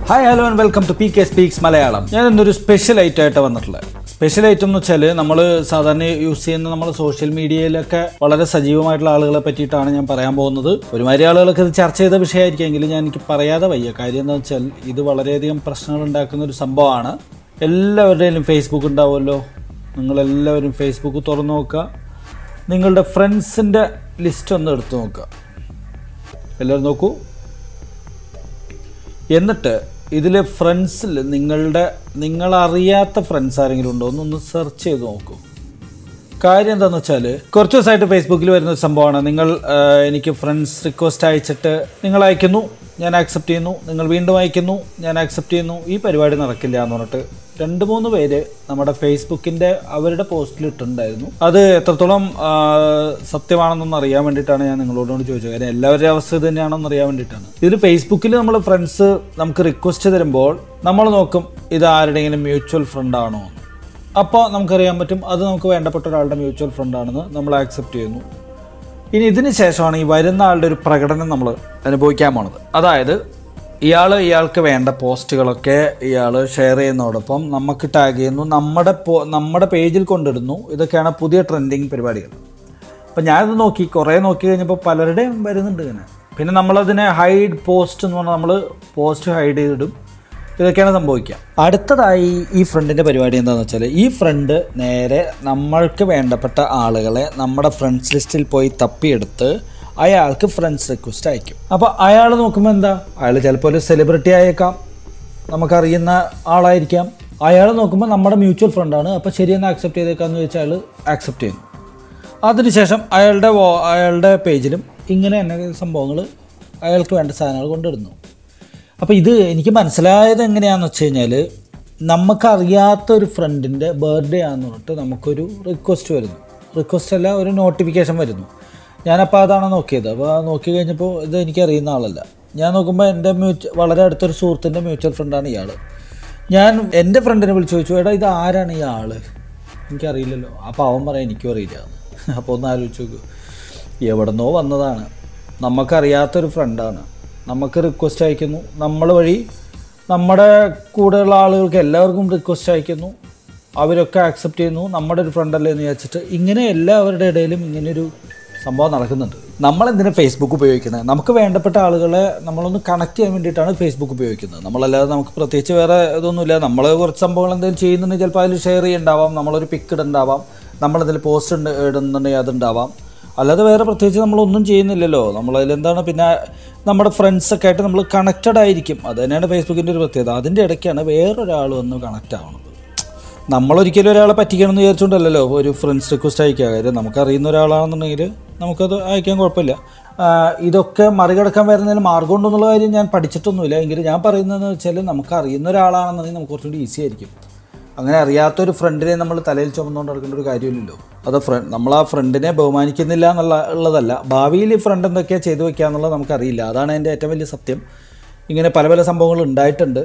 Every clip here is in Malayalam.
Hi hello and welcome to P K speaks Malayalam ഞാൻ ഇന്നൊരു സ്പെഷ്യൽ ഐറ്റം ആയിട്ട് വന്നിട്ടുള്ളത് സ്പെഷ്യൽ ഐറ്റം എന്ന് വെച്ചാൽ നമ്മൾ സാധാരണ യൂസ് ചെയ്യുന്ന നമ്മൾ സോഷ്യൽ മീഡിയയിലൊക്കെ വളരെ സജീവമായിട്ടുള്ള ആളുകളെ പറ്റിയിട്ടാണ് ഞാൻ പറയാൻ പോകുന്നത് ഒരുമാതിരി ആളുകളൊക്കെ ഇത് ചർച്ച ചെയ്ത വിഷയമായിരിക്കുമെങ്കിലും ഞാൻ എനിക്ക് പറയാതെ വയ്യ കാര്യം എന്താ വെച്ചാൽ ഇത് വളരെയധികം പ്രശ്നങ്ങൾ ഉണ്ടാക്കുന്ന ഒരു സംഭവമാണ് എല്ലാവരുടെയും ഫേസ്ബുക്ക് ഉണ്ടാവുമല്ലോ നിങ്ങളെല്ലാവരും ഫേസ്ബുക്ക് തുറന്നു നോക്കുക നിങ്ങളുടെ ഫ്രണ്ട്സിൻ്റെ ലിസ്റ്റ് ഒന്ന് എടുത്തു നോക്കുക എല്ലാവരും നോക്കൂ എന്നിട്ട് ഇതിൽ ഫ്രണ്ട്സിൽ നിങ്ങളുടെ നിങ്ങളറിയാത്ത ഫ്രണ്ട്സ് ആരെങ്കിലും ഉണ്ടോ എന്നൊന്ന് സെർച്ച് ചെയ്ത് നോക്കൂ കാര്യം എന്താണെന്ന് വെച്ചാൽ കുറച്ച് ദിവസമായിട്ട് ഫേസ്ബുക്കിൽ വരുന്ന ഒരു സംഭവമാണ് നിങ്ങൾ ആ, എനിക്ക് ഫ്രണ്ട്സ് റിക്വസ്റ്റ് അയച്ചിട്ട് നിങ്ങൾ അയക്കുന്നു ഞാൻ ആക്സെപ്റ്റ് ചെയ്യുന്നു നിങ്ങൾ വീണ്ടും അയക്കുന്നു ഞാൻ ആക്സെപ്റ്റ് ചെയ്യുന്നു ഈ പരിപാടി നടക്കില്ല എന്ന് പറഞ്ഞിട്ട് രണ്ട് മൂന്ന് പേര് നമ്മുടെ ഫേസ്ബുക്കിൻ്റെ അവരുടെ പോസ്റ്റിൽ ഇട്ടിട്ടുണ്ടായിരുന്നു അത് എത്രത്തോളം ആ, സത്യമാണെന്നൊന്ന് അറിയാൻ വേണ്ടിയിട്ടാണ് ഞാൻ നിങ്ങളോട് ചോദിച്ചത് കാര്യം എല്ലാവരുടെയും അവസ്ഥ ഇത് തന്നെയാണെന്ന് അറിയാൻ വേണ്ടിയിട്ടാണ് ഇതിൽ ഫേസ്ബുക്കിൽ നമ്മൾ ഫ്രണ്ട്സ് നമുക്ക് റിക്വസ്റ്റ് തരുമ്പോൾ നമ്മൾ നോക്കും ഇത് ആരുടെയെങ്കിലും മ്യൂച്വൽ ഫ്രണ്ട് ആണോ എന്ന് അപ്പോൾ നമുക്കറിയാൻ പറ്റും അത് നമുക്ക് വേണ്ടപ്പെട്ട ഒരാളുടെ മ്യൂച്വൽ ഫ്രണ്ട് ആണെന്ന് നമ്മൾ ആക്സെപ്റ്റ് ചെയ്യുന്നു ഇനി ഇതിന് ശേഷമാണ് ഈ വരുന്ന ആളുടെ ഒരു പ്രകടനം നമ്മൾ അനുഭവിക്കാൻ പോണത് അതായത് ഇയാൾ ഇയാൾക്ക് വേണ്ട പോസ്റ്റുകളൊക്കെ ഇയാൾ ഷെയർ ചെയ്യുന്നതോടൊപ്പം നമുക്ക് ടാഗ് ചെയ്യുന്നു നമ്മുടെ പോ- നമ്മുടെ പേജിൽ കൊണ്ടിടുന്നു ഇതൊക്കെയാണ് പുതിയ ട്രെൻഡിങ് പരിപാടികൾ അപ്പം ഞാനിത് നോക്കി കുറേ നോക്കി കഴിഞ്ഞപ്പോൾ പലരുടെയും വരുന്നുണ്ട് ഇങ്ങനെ പിന്നെ നമ്മളതിനെ ഹൈഡ് പോസ്റ്റ് എന്ന് പറഞ്ഞാൽ നമ്മൾ പോസ്റ്റ് ഹൈഡ് ചെയ്തിടും ഇതൊക്കെയാണ് സംഭവിക്കുക അടുത്തതായി ഈ ഫ്രണ്ടിൻ്റെ പരിപാടി എന്താണെന്ന് വെച്ചാൽ ഈ ഫ്രണ്ട് നേരെ നമ്മൾക്ക് വേണ്ടപ്പെട്ട ആളുകളെ നമ്മുടെ ഫ്രണ്ട്സ് ലിസ്റ്റിൽ പോയി തപ്പിയെടുത്ത് അയാൾക്ക് ഫ്രണ്ട്സ് റിക്വസ്റ്റ് അയക്കും അപ്പോൾ അയാൾ നോക്കുമ്പോൾ എന്താ അയാൾ ചിലപ്പോൾ ഒരു സെലിബ്രിറ്റി ആയേക്കാം നമുക്കറിയുന്ന ആളായിരിക്കാം അയാൾ നോക്കുമ്പോൾ നമ്മുടെ മ്യൂച്വൽ ഫ്രണ്ടാണ് അപ്പോൾ ശരിയെന്ന് ആക്സെപ്റ്റ് ചെയ്തേക്കാന്ന് ചോദിച്ചാൽ അയാൾ ആക്സെപ്റ്റ് ചെയ്യുന്നു അതിനുശേഷം അയാളുടെ വോ- അയാളുടെ പേജിലും ഇങ്ങനെ തന്നെ സംഭവങ്ങൾ അയാൾക്ക് വേണ്ട സാധനങ്ങൾ കൊണ്ടിടുന്നു അപ്പോൾ ഇത് എനിക്ക് മനസ്സിലായത് എങ്ങനെയാണെന്ന് വെച്ച് കഴിഞ്ഞാൽ നമുക്കറിയാത്ത ഒരു ഫ്രണ്ടിൻ്റെ ബർത്ത്ഡേ ആണെന്ന് പറഞ്ഞിട്ട് നമുക്കൊരു റിക്വസ്റ്റ് വരുന്നു റിക്വസ്റ്റ് അല്ല ഒരു നോട്ടിഫിക്കേഷൻ വരുന്നു ഞാനപ്പോൾ അതാണ് നോക്കിയത് അപ്പോൾ ആ നോക്കി കഴിഞ്ഞപ്പോൾ ഇത് എനിക്കറിയുന്ന ആളല്ല ഞാൻ നോക്കുമ്പോൾ എൻ്റെ മ്യൂച്വൽ വളരെ അടുത്തൊരു സുഹൃത്തിൻ്റെ മ്യൂച്വൽ ഫ്രണ്ടാണ് ഇയാൾ ഞാൻ എൻ്റെ ഫ്രണ്ടിനെ വിളിച്ച് ചോദിച്ചു എടാ ഇത് ആരാണ് ഈ ആൾ എനിക്കറിയില്ലല്ലോ അപ്പോൾ അവൻ പറയാം എനിക്കും അറിയില്ല അപ്പോൾ ഒന്ന് ആലോചിച്ച് നോക്കൂ എവിടുന്നോ വന്നതാണ് നമുക്കറിയാത്തൊരു ഫ്രണ്ടാണ് നമുക്ക് റിക്വസ്റ്റ് അയക്കുന്നു നമ്മൾ വഴി നമ്മുടെ കൂടെയുള്ള ആളുകൾക്ക് എല്ലാവർക്കും റിക്വസ്റ്റ് അയക്കുന്നു അവരൊക്കെ ആക്സെപ്റ്റ് ചെയ്യുന്നു നമ്മുടെ ഒരു ഫ്രണ്ടല്ലേ എന്ന് വിചാരിച്ചിട്ട് ഇങ്ങനെ എല്ലാവരുടെ ഇടയിലും ഇങ്ങനെയൊരു സംഭവം നടക്കുന്നുണ്ട് നമ്മൾ എന്തിനാ ഫേസ്ബുക്ക് ഉപയോഗിക്കുന്നത് നമുക്ക് വേണ്ടപ്പെട്ട ആളുകളെ നമ്മളൊന്ന് കണക്ട് ചെയ്യാൻ വേണ്ടിയിട്ടാണ് ഫേസ്ബുക്ക് ഉപയോഗിക്കുന്നത് നമ്മളല്ലാതെ നമുക്ക് പ്രത്യേകിച്ച് വേറെ ഇതൊന്നുമില്ല നമ്മൾ കുറച്ച് സംഭവങ്ങൾ എന്തെങ്കിലും ചെയ്യുന്നുണ്ടെങ്കിൽ ചിലപ്പോൾ അതിൽ ഷെയർ ചെയ്യുന്നുണ്ടാവാം നമ്മളൊരു പിക്ക് ഇടുന്നുണ്ടാവാം നമ്മളതിൽ പോസ്റ്റ് ഉണ്ട് ഇടുന്നുണ്ടെങ്കിൽ അതുണ്ടാവാം അല്ലാതെ വേറെ പ്രത്യേകിച്ച് നമ്മളൊന്നും ചെയ്യുന്നില്ലല്ലോ നമ്മളതിലെന്താണ് പിന്നെ നമ്മുടെ ഫ്രണ്ട്സൊക്കെ ആയിട്ട് നമ്മൾ കണക്റ്റഡ് ആയിരിക്കും അത് തന്നെയാണ് ഫേസ്ബുക്കിൻ്റെ ഒരു പ്രത്യേകത അതിൻ്റെ ഇടയ്ക്കാണ് വേറൊരാൾ വന്ന് കണക്റ്റ് ആവണത് നമ്മളൊരിക്കലും ഒരാളെ പറ്റിക്കണം എന്ന് വിചാരിച്ചുകൊണ്ടല്ലോ ഒരു ഫ്രണ്ട്സ് റിക്വസ്റ്റ് അയക്കുക കാര്യം നമുക്കറിയുന്ന ഒരാളാണെന്നുണ്ടെങ്കിൽ നമുക്കത് അയക്കാൻ കുഴപ്പമില്ല ആ, ഇതൊക്കെ മറികടക്കാൻ വരുന്നതിന് മാർഗം ഉണ്ടെന്നുള്ള കാര്യം ഞാൻ പഠിച്ചിട്ടൊന്നുമില്ല എങ്കിലും ഞാൻ പറയുന്നതെന്ന് വെച്ചാൽ നമുക്ക് അറിയുന്ന ഒരാളാണെന്നുണ്ടെങ്കിൽ നമുക്ക് കുറച്ചുകൂടി ഈസി ആയിരിക്കും അങ്ങനെ അറിയാത്തൊരു ഫ്രണ്ടിനെ നമ്മൾ തലയിൽ ചുമന്നുകൊണ്ട് നടക്കേണ്ട ഒരു കാര്യമില്ലല്ലോ അത് ഫ്രണ്ട് നമ്മൾ ആ ഫ്രണ്ടിനെ ബഹുമാനിക്കുന്നില്ല എന്നുള്ള ഉള്ളതല്ല ഭാവിയിൽ ഈ ഫ്രണ്ട് എന്തൊക്കെയാണ് ചെയ്തു വെക്കുക എന്നുള്ളത് നമുക്കറിയില്ല അതാണ് എൻ്റെ ഏറ്റവും വലിയ സത്യം ഇങ്ങനെ പല പല സംഭവങ്ങൾ ഉണ്ടായിട്ടുണ്ട്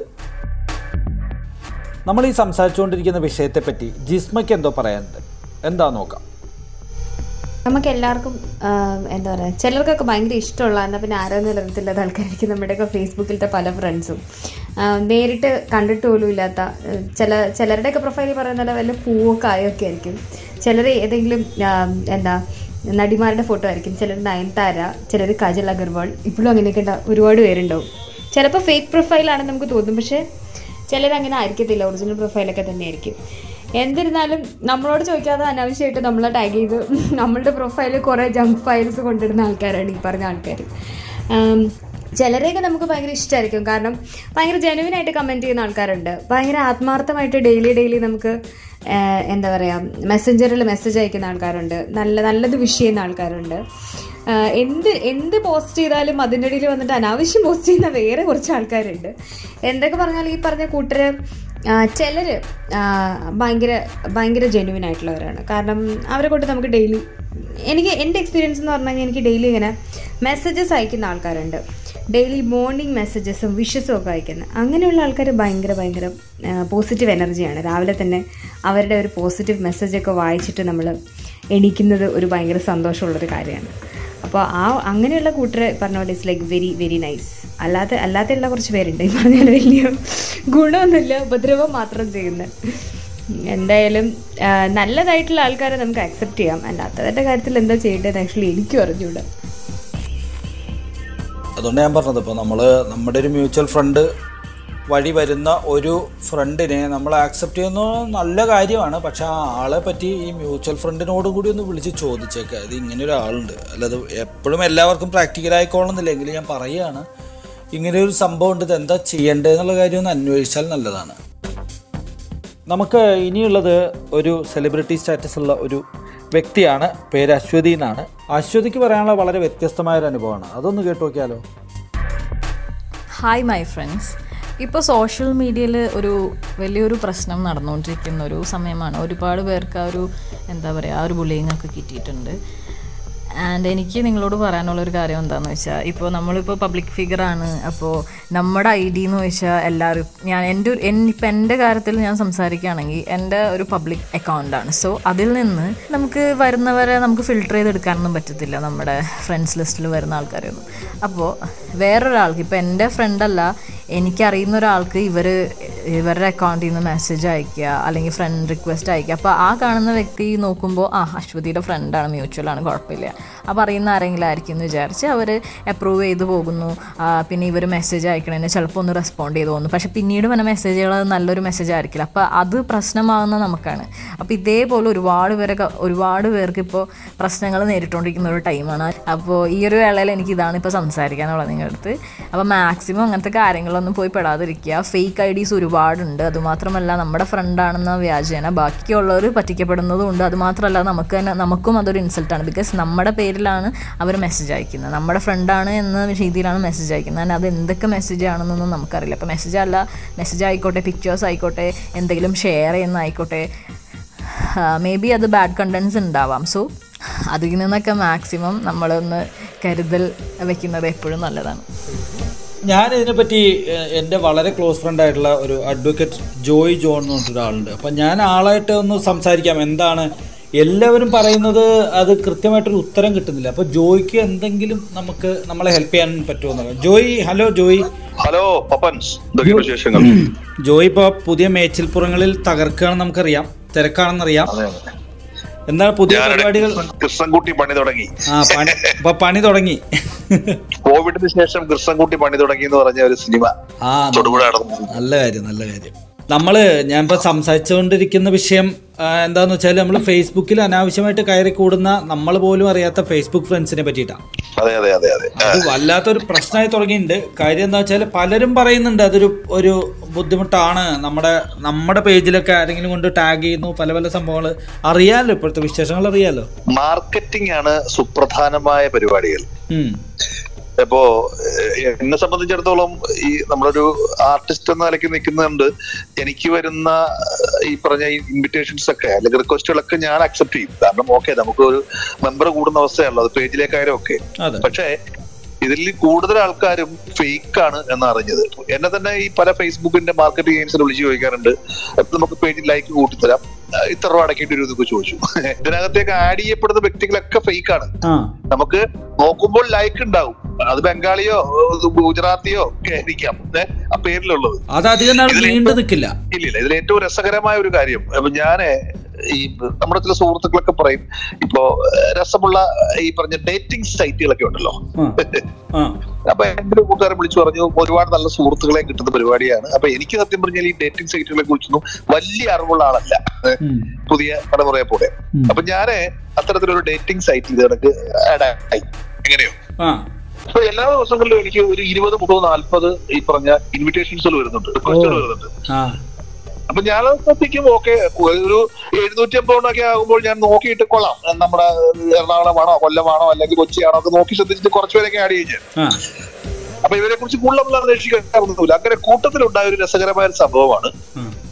നമ്മൾ ഈ സംസാരിച്ചുകൊണ്ടിരിക്കുന്ന വിഷയത്തെപ്പറ്റി ജിസ്മയ്ക്ക് എന്തോ പറയാനുണ്ട് എന്താ നോക്കാം നമുക്ക് എല്ലാവർക്കും എന്താ പറയുക ചിലർക്കൊക്കെ ഭയങ്കര ഇഷ്ടമുള്ള എന്നാൽ പിന്നെ ആരോഗ്യ നിലനിർത്തില്ലാത്ത ആൾക്കാരായിരിക്കും നമ്മുടെയൊക്കെ ഫേസ്ബുക്കിലത്തെ പല ഫ്രണ്ട്സും നേരിട്ട് കണ്ടിട്ട് പോലും ഇല്ലാത്ത ആ, ചില ചിലരുടെയൊക്കെ പ്രൊഫൈലിൽ പറയുന്ന പോലെ വല്ല പൂവോ കായൊക്കെ ആയിരിക്കും ചിലർ ഏതെങ്കിലും ആ, എന്താ നടിമാരുടെ ഫോട്ടോ ആയിരിക്കും ചിലർ നയൻതാര ചിലർ കാജൽ അഗർവാൾ ഇപ്പോഴും അങ്ങനെയൊക്കെ ഉണ്ടാവും ഒരുപാട് പേരുണ്ടാവും ചിലപ്പോൾ ഫേക്ക് പ്രൊഫൈലാണെന്ന് നമുക്ക് തോന്നും പക്ഷേ ചിലരങ്ങനെ ആയിരിക്കത്തില്ല ഒറിജിനൽ പ്രൊഫൈലൊക്കെ തന്നെയായിരിക്കും എന്നിരുന്നാലും നമ്മളോട് ചോദിക്കാതെ അനാവശ്യമായിട്ട് നമ്മളെ ടാഗ് ചെയ്ത് നമ്മളുടെ പ്രൊഫൈലിൽ കുറേ ജങ്ക് ഫയൽസ് കൊണ്ടിടുന്ന ആൾക്കാരാണ് ഈ പറഞ്ഞ ആൾക്കാർ ചിലരെയൊക്കെ നമുക്ക് ഭയങ്കര ഇഷ്ടമായിരിക്കും കാരണം ഭയങ്കര ജെനുവിനായിട്ട് കമൻറ്റ് ചെയ്യുന്ന ആൾക്കാരുണ്ട് ഭയങ്കര ആത്മാർത്ഥമായിട്ട് ഡെയിലി ഡെയിലി നമുക്ക് ആഹ് എന്താ പറയുക മെസ്സഞ്ചറിൽ മെസ്സേജ് അയക്കുന്ന ആൾക്കാരുണ്ട് നല്ല നല്ലത് വിഷ് ചെയ്യുന്ന ആൾക്കാരുണ്ട് ആഹ് എന്ത് എന്ത് പോസ്റ്റ് ചെയ്താലും അതിൻ്റെ ഇടയിൽ വന്നിട്ട് അനാവശ്യം പോസ്റ്റ് ചെയ്യുന്ന വേറെ കുറച്ച് ആൾക്കാരുണ്ട് എന്തൊക്കെ പറഞ്ഞാൽ ഈ പറഞ്ഞ കൂട്ടര് ചിലർ ഭയങ്കര ഭയങ്കര ജെന്യുവൻ ആയിട്ടുള്ളവരാണ് കാരണം അവരെ കൊണ്ട് നമുക്ക് ഡെയിലി എനിക്ക് എൻ്റെ എക്സ്പീരിയൻസ് എന്ന് പറഞ്ഞു കഴിഞ്ഞാൽ എനിക്ക് ഡെയിലി ഇങ്ങനെ മെസ്സേജസ് അയക്കുന്ന ആൾക്കാരുണ്ട് ഡെയിലി മോർണിംഗ് മെസ്സേജസും വിഷസും ഒക്കെ അയക്കുന്നത് അങ്ങനെയുള്ള ആൾക്കാർ ഭയങ്കര ഭയങ്കര പോസിറ്റീവ് എനർജിയാണ് രാവിലെ തന്നെ അവരുടെ ഒരു പോസിറ്റീവ് മെസ്സേജൊക്കെ വായിച്ചിട്ട് നമ്മൾ എണീക്കുന്നത് ഒരു ഭയങ്കര സന്തോഷമുള്ളൊരു കാര്യമാണ് അപ്പോൾ ആ അങ്ങനെയുള്ള കൂട്ടർ പറഞ്ഞ പോലെ it's like very very nice അല്ലാത്ത അല്ലാത്തുള്ള കുറച്ച് പേരുണ്ട് ഈ പറഞ്ഞാൽ വലിയ ഗുണമൊന്നുമില്ല ഉപദ്രവം മാത്രം ചെയ്യുന്നത് എന്തായാലും ആ, നല്ലതായിട്ടുള്ള ആൾക്കാരെ നമുക്ക് അക്സെപ്റ്റ് ചെയ്യാം അല്ലാത്തവരുടെ കാര്യത്തിൽ എന്താ ചെയ്യേണ്ടത് ആക്ച്വലി എനിക്കും അറിഞ്ഞൂടാ അതുകൊണ്ട് ഞാൻ പറഞ്ഞത് ഇപ്പോൾ നമ്മൾ നമ്മുടെ ഒരു മ്യൂച്വൽ ഫണ്ട് വഴി വരുന്ന ഒരു ഫ്രണ്ടിനെ നമ്മൾ ആക്സെപ്റ്റ് ചെയ്യുന്നത് നല്ല കാര്യമാണ് പക്ഷെ ആ ആളെ പറ്റി ഈ മ്യൂച്വൽ ഫ്രണ്ടിനോട് കൂടി ഒന്ന് വിളിച്ച് ചോദിച്ചേക്കുക ഇത് ഇങ്ങനെ ഒരാളുണ്ട് അല്ലാതെ എപ്പോഴും എല്ലാവർക്കും പ്രാക്ടിക്കൽ ആയിക്കോളുന്നില്ലെങ്കിൽ ഞാൻ പറയുകയാണ് ഇങ്ങനെ ഒരു സംഭവം ഉണ്ട് ഇത് എന്താ ചെയ്യേണ്ടതെന്നുള്ള കാര്യം ഒന്ന് അന്വേഷിച്ചാൽ നല്ലതാണ് നമുക്ക് ഇനിയുള്ളത് ഒരു സെലിബ്രിറ്റി സ്റ്റാറ്റസ് ഉള്ള ഒരു വ്യക്തിയാണ് പേര് അശ്വതി എന്നാണ് അശ്വതിക്ക് പറയാനുള്ള വളരെ വ്യത്യസ്തമായ ഒരു അനുഭവമാണ് അതൊന്ന് കേട്ടു നോക്കിയാലോ ഹായ് മൈ ഫ്രണ്ട്സ് ഇപ്പോൾ സോഷ്യൽ മീഡിയയിൽ ഒരു വലിയൊരു പ്രശ്നം നടന്നുകൊണ്ടിരിക്കുന്ന ഒരു സമയമാണ് ഒരുപാട് പേർക്ക് ആ ഒരു എന്താ പറയുക ആ ഒരു ബുള്ളിങ് ഒക്കെ കിട്ടിയിട്ടുണ്ട് ആൻഡ് എനിക്ക് നിങ്ങളോട് പറയാനുള്ള ഒരു കാര്യം എന്താണെന്ന് വെച്ചാൽ ഇപ്പോൾ നമ്മളിപ്പോൾ പബ്ലിക് ഫിഗറാണ് അപ്പോൾ നമ്മുടെ ഐ ഡി എന്ന് വെച്ചാൽ എല്ലാവരും ഞാൻ എൻ്റെ ഒരു എൻ ഇപ്പം എൻ്റെ കാര്യത്തിൽ ഞാൻ സംസാരിക്കുകയാണെങ്കിൽ എൻ്റെ ഒരു പബ്ലിക് അക്കൗണ്ടാണ് സോ അതിൽ നിന്ന് നമുക്ക് വരുന്നവരെ നമുക്ക് ഫിൽട്ടർ ചെയ്തെടുക്കാനൊന്നും പറ്റത്തില്ല നമ്മുടെ ഫ്രണ്ട്സ് ലിസ്റ്റിൽ വരുന്ന ആൾക്കാരെയൊന്നും അപ്പോൾ വേറൊരാൾക്ക് ഇപ്പോൾ എൻ്റെ ഫ്രണ്ടല്ല എനിക്കറിയുന്ന ഒരാൾക്ക് ഇവർ ഇവരുടെ അക്കൗണ്ടിൽ നിന്ന് മെസ്സേജ് അയക്കുക അല്ലെങ്കിൽ ഫ്രണ്ട് റിക്വസ്റ്റ് അയക്കുക അപ്പോൾ ആ കാണുന്ന വ്യക്തി നോക്കുമ്പോൾ ആ അശ്വതിയുടെ ഫ്രണ്ടാണ് മ്യൂച്വലാണ് കുഴപ്പമില്ല അപ്പോൾ അറിയുന്ന ആരെങ്കിലും ആയിരിക്കും എന്ന് വിചാരിച്ച് അവർ അപ്രൂവ് ചെയ്ത് പോകുന്നു ആ, പിന്നെ ഇവർ മെസ്സേജ് അയക്കണതിന് ചിലപ്പോൾ ഒന്ന് റെസ്പോണ്ട് ചെയ്ത് പോകുന്നു പക്ഷേ പിന്നീട് വന്ന മെസ്സേജുകൾ നല്ലൊരു മെസ്സേജ് ആയിരിക്കില്ല അപ്പോൾ അത് പ്രശ്നമാകുന്ന നമുക്കാണ് അപ്പോൾ ഇതേപോലെ ഒരുപാട് പേരൊക്കെ ഒരുപാട് പേർക്ക് ഇപ്പോൾ പ്രശ്നങ്ങൾ നേരിട്ടുകൊണ്ടിരിക്കുന്ന ഒരു ടൈമാണ് അപ്പോൾ ഈ ഒരു വേളയിൽ എനിക്ക് ഇതാണ് ഇപ്പോൾ സംസാരിക്കാനുള്ളത് നിങ്ങളുടെ അടുത്ത് അപ്പോൾ മാക്സിമം അങ്ങനത്തെ കാര്യങ്ങളൊന്നും പോയി പെടാതിരിക്കുക ഫേക്ക് ഐ ഡീസ് ഒരുപാടുണ്ട് അതുമാത്രമല്ല നമ്മുടെ ഫ്രണ്ടാണെന്ന വ്യാജേന ബാക്കിയുള്ളവർ പറ്റിക്കപ്പെടുന്നതും ഉണ്ട് അതുമാത്രമല്ല നമുക്ക് തന്നെ നമുക്കും അതൊരു ഇൻസൾട്ടാണ് ബിക്കോസ് നമ്മുടെ പേരിലാണ് അവർ മെസ്സേജ് അയക്കുന്നത് നമ്മുടെ ഫ്രണ്ടാണ് എന്ന രീതിയിലാണ് മെസ്സേജ് അയക്കുന്നത് and അത് എന്തൊക്കെ മെസ്സേജ് ആണെന്നൊന്നും നമുക്കറിയില്ല അപ്പോൾ മെസ്സേജ് അല്ല മെസ്സേജ് ആയിക്കോട്ടെ പിക്ചേഴ്സ് ആയിക്കോട്ടെ എന്തെങ്കിലും ഷെയർ ചെയ്യുന്ന ആയിക്കോട്ടെ മേ ബി അത് ബാഡ് കണ്ടൻസ് ഉണ്ടാവാം സോ അതിൽ നിന്നൊക്കെ മാക്സിമം നമ്മളൊന്ന് കരുതൽ വെക്കുന്നത് എപ്പോഴും നല്ലതാണ് ഞാൻ ഇതിനെപ്പറ്റി എ- എൻ്റെ വളരെ ക്ലോസ് ഫ്രണ്ട് ആയിട്ടുള്ള ഒരു അഡ്വക്കേറ്റ് ജോയ് ജോൺ എന്ന് പറഞ്ഞിട്ട് ഒരാളുണ്ട് അപ്പം ഞാൻ ആളായിട്ട് ഒന്ന് സംസാരിക്കാം എന്താണ് എല്ലാവരും പറയുന്നത് അത് കൃത്യമായിട്ടൊരു ഉത്തരം കിട്ടുന്നില്ല അപ്പോൾ ജോയ്ക്ക് എന്തെങ്കിലും നമുക്ക് നമ്മളെ ഹെൽപ്പ് ചെയ്യാൻ പറ്റുമോ ജോയ് ഹലോ ജോയ് ഹലോ പപ്പൻസ് എന്തൊക്കെയാണ് വിശേഷങ്ങൾ ജോയ് ഇപ്പോൾ പുതിയ മേച്ചിൽപ്പുറങ്ങളിൽ തകർക്കുകയാണെന്ന് നമുക്കറിയാം തിരക്കാണെന്നറിയാം അതെ, അതെ. എന്താണ് പുതിയ ഞാനൊരു പരിപാടികൾ കൃഷ്ണൻകുട്ടി പണി തുടങ്ങി ആ പണി ഇപ്പൊ പണി തുടങ്ങി കോവിഡിന് ശേഷം കൃഷ്ണൻകുട്ടി പണി തുടങ്ങി എന്ന് പറഞ്ഞ ഒരു സിനിമ ആ തൊടുപുഴ നടന്നു നല്ല കാര്യം നല്ല കാര്യം നമ്മള് ഞാൻ ഇപ്പൊ സംസാരിച്ചുകൊണ്ടിരിക്കുന്ന വിഷയം ആ, എന്താന്ന് വെച്ചാൽ നമ്മൾ ഫേസ്ബുക്കിൽ അനാവശ്യമായിട്ട് കയറി കൂടുന്ന നമ്മൾ പോലും അറിയാത്ത ഫേസ്ബുക്ക് ഫ്രണ്ട്സിനെ പറ്റിയിട്ടാണ് അതെ അതെ അതെ അതെ അത് വല്ലാത്തൊരു പ്രശ്നമായി തുടങ്ങിയിട്ടുണ്ട് കാര്യം എന്താ വെച്ചാൽ പലരും പറയുന്നുണ്ട് അതൊരു ഒരു ബുദ്ധിമുട്ടാണ് നമ്മുടെ നമ്മുടെ പേജിലൊക്കെ ആരെങ്കിലും കൊണ്ട് ടാഗ് ചെയ്യുന്നു പല പല സംഭവങ്ങൾ അറിയാലോ ഇപ്പോഴത്തെ വിശേഷങ്ങൾ അറിയാലോ മാർക്കറ്റിംഗ് ആണ് സുപ്രധാനമായ പരിപാടികൾ ഉം. ഇപ്പോ ഏഹ്, എന്നെ സംബന്ധിച്ചിടത്തോളം ഈ നമ്മളൊരു ആർട്ടിസ്റ്റ് എന്ന നിലയ്ക്ക് നിൽക്കുന്നുണ്ട് എനിക്ക് വരുന്ന ഏഹ്, ഈ പറഞ്ഞ ഈ ഇൻവിറ്റേഷൻസ് ഒക്കെ അല്ലെങ്കിൽ റിക്വസ്റ്റുകളൊക്കെ ഞാൻ അക്സെപ്റ്റ് ചെയ്യും കാരണം ഓക്കെ നമുക്ക് ഒരു മെമ്പർ കൂടുന്ന അവസ്ഥയാണല്ലോ അത് പേജിലേക്കായാലും ഒക്കെ അതെ പക്ഷേ ഇതിൽ കൂടുതൽ ആൾക്കാരും ഫേക്ക് ആണ് എന്ന് അറിഞ്ഞത് എന്നെ തന്നെ ഈ പല ഫേസ്ബുക്കിന്റെ മാർക്കറ്റിംഗ് ഗെയിംസിൽ വിളിച്ച് ചോദിക്കാറുണ്ട് അപ്പൊ നമുക്ക് പേജിൽ ലൈക്ക് കൂട്ടിത്തരാം ആ, ഇത്ര രൂപ അടക്കേണ്ടി വരും എന്നൊക്കെ ചോദിച്ചു ഇതിനകത്തേക്ക് ആഡ് ചെയ്യപ്പെടുന്ന വ്യക്തികളൊക്കെ ഫേക്ക് ആണ് ആ നമുക്ക് നോക്കുമ്പോൾ ലൈക്ക് ഉണ്ടാവും അത് ബംഗാളിയോ ഏഹ്, ഗുജറാത്തിയോ ഒക്കെ ആയിരിക്കാം ഏഹ്, ആ പേരിലുള്ളത് അത് അധികം നാൾ ഇതിൽ നീണ്ടു നിൽക്കില്ല ഇല്ലില്ല ഇതിൽ ഏറ്റവും രസകരമായ ഒരു കാര്യം അപ്പൊ ഞാന് ഈ നമ്മുടെ ചില സുഹൃത്തുക്കളൊക്കെ പറയും ഇപ്പോ ഏഹ്, രസമുള്ള ഈ പറഞ്ഞ ഡേറ്റിംഗ് സൈറ്റുകളൊക്കെ ഉണ്ടല്ലോ ആ ആ അപ്പൊ എന്റെ ഒരു കൂട്ടുകാരൻ വിളിച്ചു പറഞ്ഞു ഒരുപാട് നല്ല സുഹൃത്തുക്കളെ കിട്ടുന്ന പരിപാടിയാണ് അപ്പൊ എനിക്ക് സത്യം പറഞ്ഞാൽ ഈ ഡേറ്റിംഗ് സൈറ്റുകളെ കുറിച്ചൊന്നും വലിയ അറിവുള്ള ആളല്ല ഏഹ്, ഉം. പുതിയ തലമുറയെ പോലെ ഉം. അപ്പൊ ഞാന് അത്തരത്തിലൊരു ഡേറ്റിംഗ് സൈറ്റ് ഇത് കണക്ക് ആഡ് ആയി എങ്ങനെയോ ആ അപ്പൊ എല്ലാ ദിവസങ്ങളിലും എനിക്ക് ഒരു ഇരുപത് മുപ്പത് നാല്പത് ഈ പറഞ്ഞ ഇൻവിറ്റേഷൻസുകൾ വരുന്നുണ്ട് റിക്വസ്റ്റുകൾ വരുന്നുണ്ട് ആ അപ്പൊ ഞാൻ ശ്രദ്ധിക്കും ഓക്കെ ഒരു എഴുന്നൂറ്റി അമ്പതൊക്കെ ആകുമ്പോൾ ഞാൻ നോക്കിയിട്ട് കൊള്ളാം നമ്മുടെ എറണാകുളമാണോ കൊല്ലമാണോ അല്ലെങ്കിൽ കൊച്ചിയാണോ ഒക്കെ നോക്കി ശ്രദ്ധിച്ചിട്ട് കുറച്ചുപേരൊക്കെ ആഡ് ചെയ്യും ഞാൻ ആ അപ്പൊ ഇവരെ കുറിച്ച് കൂടുതൽ നമ്മൾ അന്വേഷിക്കാറൊന്നുമില്ല അങ്ങനെ കൂട്ടത്തിലുണ്ടായ ഒരു രസകരമായ ഒരു സംഭവമാണ് ആ.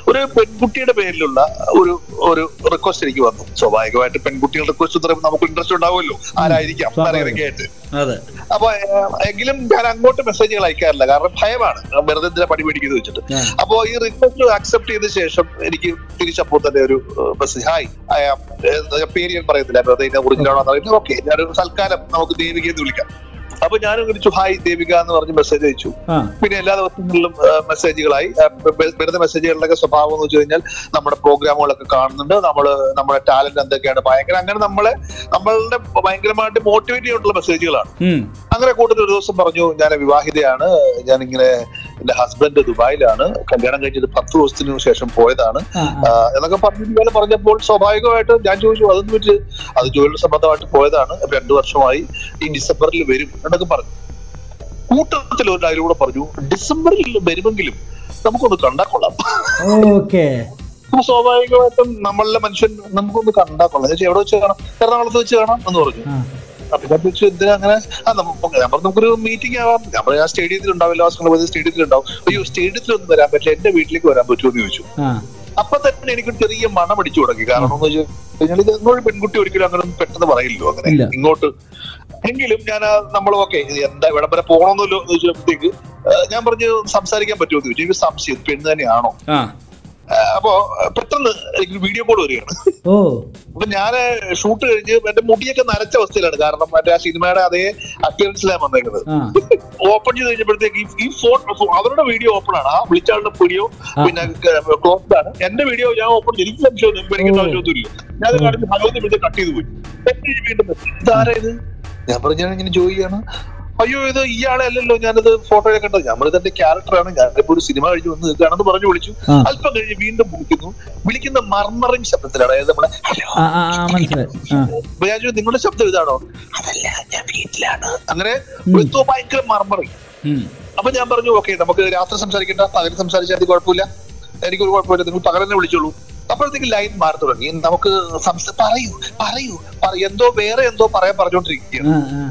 ഒരു പെൺകുട്ടിയുടെ പേരിലുള്ള ഒരു ഒരു റിക്വസ്റ്റ് എനിക്ക് വന്നു സ്വാഭാവികമായിട്ട് പെൺകുട്ടികളുടെ റിക്വസ്റ്റ് പറയുമ്പോൾ നമുക്ക് ഇൻട്രസ്റ്റ് ഉണ്ടാവുമല്ലോ ആരായിരിക്കാം അറിയാനൊക്കെ ആയിട്ട് അതെ അപ്പൊ ഏഹ്, എങ്കിലും ഞാൻ അങ്ങോട്ട് മെസ്സേജുകൾ അയക്കാറില്ല കാരണം ഭയമാണ് വെറുതെ എന്തിനാ പടി പിടിക്കുന്നത് വെച്ചിട്ട് ആ. അപ്പോ ഈ റിക്വസ്റ്റ് അക്സെപ്റ്റ് ചെയ്ത ശേഷം എനിക്ക് തിരിച്ചപ്പോൾ തന്നെ ഒരു മെസ്സേജ് ഹായ് ഐ ആം പേര് ഞാൻ പറയുന്നില്ല വെറുതെ ഇതിനെ ഒറിജിനലാണോ പറയുന്നത് ഓക്കെ ഞാനൊരു സൽക്കാലം നമുക്ക് ദേവിക എന്ന് വിളിക്കാം അപ്പൊ ഞാനും വിളിച്ചു ഹായ് ദേവിക എന്ന് പറഞ്ഞ് മെസ്സേജ് അയച്ചു ആ പിന്നെ എല്ലാ ദിവസങ്ങളിലും ആ, മെസ്സേജുകളായി ആ, വെ- വരുന്ന മെസ്സേജുകളുടെ സ്വഭാവം എന്ന് വെച്ച് കഴിഞ്ഞാൽ നമ്മുടെ പ്രോഗ്രാമുകളൊക്കെ കാണുന്നുണ്ട് നമ്മള് നമ്മുടെ ടാലന്റ് എന്തൊക്കെയാണ് ഭയങ്കര അങ്ങനെ നമ്മളെ നമ്മളുടെ ഭയങ്കരമായിട്ട് മോട്ടിവേറ്റ് ചെയ്തിട്ടുള്ള മെസ്സേജുകളാണ് ഉം. അങ്ങനെ കൂടുതൽ ഒരു ദിവസം പറഞ്ഞു ഞാൻ വിവാഹിതയാണ് ഞാൻ ഇങ്ങനെ എന്റെ ഹസ്ബൻഡ് ദുബായിലാണ് കല്യാണം കഴിച്ചിട്ട് പത്ത് ദിവസത്തിന് ശേഷം പോയതാണ് ആ, ആ, എന്നൊക്കെ പറഞ്ഞു ഇതുപോലെ പറഞ്ഞപ്പോൾ സ്വാഭാവികമായിട്ട് ഞാൻ ചോദിച്ചു അതെന്ന് വെച്ച് അത് ജോലി സംബന്ധമായിട്ട് പോയതാണ് അപ്പൊ രണ്ടു വർഷമായി ഈ ഡിസംബറിൽ വരും എന്നൊക്കെ പറഞ്ഞു കൂട്ടത്തിൽ ഒരു ഡയലോഗ് കൂടെ പറഞ്ഞു ഡിസംബറിൽ വരുമെങ്കിലും നമുക്കൊന്ന് കണ്ടാ കൊള്ളാം ഓക്കെ അപ്പൊ സ്വാഭാവികമായിട്ടും നമ്മളുടെ മനുഷ്യൻ നമുക്കൊന്ന് കണ്ടാ കൊള്ളാം ഞാൻ ചോദിച്ചു, എവിടെ വെച്ച് കാണാം എറണാകുളത്ത് വെച്ച് കാണാം എന്ന് പറഞ്ഞു ആ അപ്പൊ ഞാൻ ചോദിച്ചു എന്തിനാ അങ്ങനെ ആ നമുക്ക് ഞാൻ പറഞ്ഞു നമുക്കൊരു മീറ്റിംഗ് ആവാം ഞാൻ പറഞ്ഞു ഞാൻ സ്റ്റേഡിയത്തിൽ ഉണ്ടാവില്ല ദിവസങ്ങൾ പോയത് സ്റ്റേഡിയത്തിൽ ഉണ്ടാവും അയ്യോ സ്റ്റേഡിയത്തിൽ വരാൻ പറ്റില്ല എന്റെ വീട്ടിലേക്ക് വരാൻ പറ്റുമോ എന്ന് ചോദിച്ചു ആ അപ്പൊ തന്നെ എനിക്ക് ചെറിയ മണം അടിച്ചു തുടങ്ങി കാരണം എന്ന് വെച്ച് കഴിഞ്ഞാൽ ഇത് എന്നോട് പെൺകുട്ടി ഒരിക്കലും അങ്ങനെ ഒന്നും പെട്ടെന്ന് പറയില്ലോ അങ്ങനെ ഇല്ല. ഇങ്ങോട്ട് എങ്കിലും ഞാൻ നമ്മൾ ഓക്കെ എന്താ ഇവിടം വരെ പോകണമെന്നല്ലോ എന്ന് ചോദിച്ചപ്പോഴത്തേക്ക് ആ, ഞാൻ പറഞ്ഞു സംസാരിക്കാൻ പറ്റുമോ എന്ന് ചോദിച്ചു എനിക്ക് സംശയം പെണ്ണ് തന്നെയാണോ ആ ആ, അപ്പോ പെട്ടെന്ന് എനിക്ക് വീഡിയോ കോൾ വരികയാണ് ഓ അപ്പൊ ഞാൻ ഷൂട്ട് കഴിഞ്ഞ് എന്റെ മുടിയൊക്കെ നരച്ച അവസ്ഥയിലാണ് കാരണം മറ്റേ ആ സിനിമയുടെ അതേ അപ്പിയറൻസിലാണ് വന്നേക്കുന്നത് ആ ഓപ്പൺ ചെയ്ത് കഴിഞ്ഞപ്പോഴത്തേക്ക് ഈ- ഈ ഫോൺ അവരുടെ വീഡിയോ ഓപ്പൺ ആണ് ആ വിളിച്ച ആളുടെ വീഡിയോ ആ. പിന്നെ ക്ലോസ്ഡ് ആണ് എന്റെ വീഡിയോ ഞാൻ ഓപ്പൺ ചെയ്ത് എനിക്ക് സംശയമൊന്നും പേടിക്കേണ്ട ഓ. ആവശ്യമൊന്നുമില്ല ഞാൻ അത് കാണിച്ച് ഭഗവതി വിളിച്ച് കട്ട് ചെയ്ത് പോയി എന്നിട്ട് ഈ വീണ്ടും message. ഇതാരാ ഇത് ഞാൻ പറഞ്ഞു ഞാൻ ഇങ്ങനെ ജോയിയാണ് അയ്യോ ഇത് ഇയാളെ അല്ലല്ലോ ഞാനത് ഫോട്ടോയിൽ കണ്ടത് ഞാൻ പറഞ്ഞത് എന്റെ ക്യാരക്ടറാണ് ഞാനിപ്പോ ഒരു സിനിമ കഴിഞ്ഞ് വന്ന് നിൽക്കുകയാണെന്ന് പറഞ്ഞു വിളിച്ചു ആ. അല്പം കഴിഞ്ഞ് വീണ്ടും വിളിക്കുന്നു വിളിക്കുന്ന മർമറിങ് ശബ്ദത്തിലാണ് അതായത് നമ്മുടെ ഹലോ ആ ആ ആ, മനസ്സിലായി ആ അപ്പൊ ഞാൻ ചോദിച്ചു, നിങ്ങളുടെ ശബ്ദം ഇതാണോ അതല്ല ഞാൻ വീട്ടിലാണ് അങ്ങനെ ഉം. എന്തോ ഭയങ്കര മർമറി ഉം. അപ്പൊ ഞാൻ പറഞ്ഞു ഓക്കെ നമുക്ക് രാത്രി സംസാരിക്കണ്ട പകരം സംസാരിച്ചാൽ അത് കുഴപ്പമില്ല എനിക്കൊരു കുഴപ്പമില്ല നിങ്ങൾ പകരം തന്നെ വിളിച്ചോളൂ അപ്പോഴത്തേക്ക് ലൈൻ മാറി തുടങ്ങി നമുക്ക് സംസ- പറയൂ പറയൂ പറയൂ എന്തോ വേറെ എന്തോ പറയാൻ പറഞ്ഞുകൊണ്ടിരിക്കുകയാണ് ആ